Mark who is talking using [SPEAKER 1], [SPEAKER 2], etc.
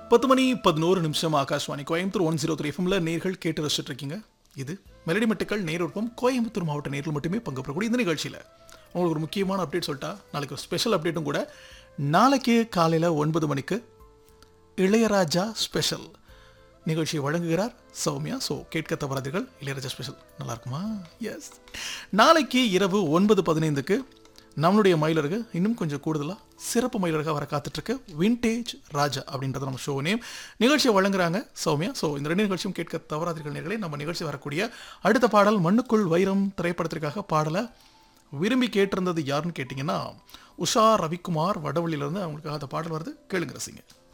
[SPEAKER 1] பத்து மணி பதினோரு நிமிஷம் Akashvani Coimbatore one zero three எஃப்எம்ல நேர்கள் கேட்டு ரசிச்சுட்டு இருக்கீங்க இது மெலடி மெட்டுக்கள் நேருப்பம் கோயம்புத்தூர் மாவட்ட நேரில் மட்டுமே பங்கு பெறக்கூடிய இந்த நிகழ்ச்சியில் உங்களுக்கு ஒரு முக்கியமான அப்டேட் சொல்லிட்டா நாளைக்கு ஒரு ஸ்பெஷல் அப்டேட்டும் கூட நாளைக்கு காலையில் ஒன்பது மணிக்கு இளையராஜா ஸ்பெஷல் நிகழ்ச்சியை வழங்குகிறார் சௌமியா ஸோ கேட்க தவறாதீர்கள் இளையராஜா ஸ்பெஷல் நல்லா இருக்குமா எஸ் நாளைக்கு இரவு ஒன்பது பதினைந்துக்கு நம்மளுடைய மயிலருக்கு இன்னும் கொஞ்சம் கூடுதலாக சிறப்பு மயிலருக்காக வர காத்துட்ருக்கு விண்டேஜ் ராஜா அப்படின்றது நம்ம ஷோ நேம் நிகழ்ச்சியை வழங்குறாங்க சௌமியா ஸோ இந்த ரெண்டு நிகழ்ச்சியும் கேட்க தவறாதீர்கள் நேர்களே நம்ம நிகழ்ச்சி வரக்கூடிய அடுத்த பாடல் மண்ணுக்குள் வைரம் திரைப்படத்திற்காக பாடலை விரும்பி கேட்டிருந்தது யாருன்னு கேட்டிங்கன்னா உஷா ரவிக்குமார் வடவள்ளியிலேருந்து அவங்களுக்காக அந்த பாடல் வருது கேளுங்க ரசிங்க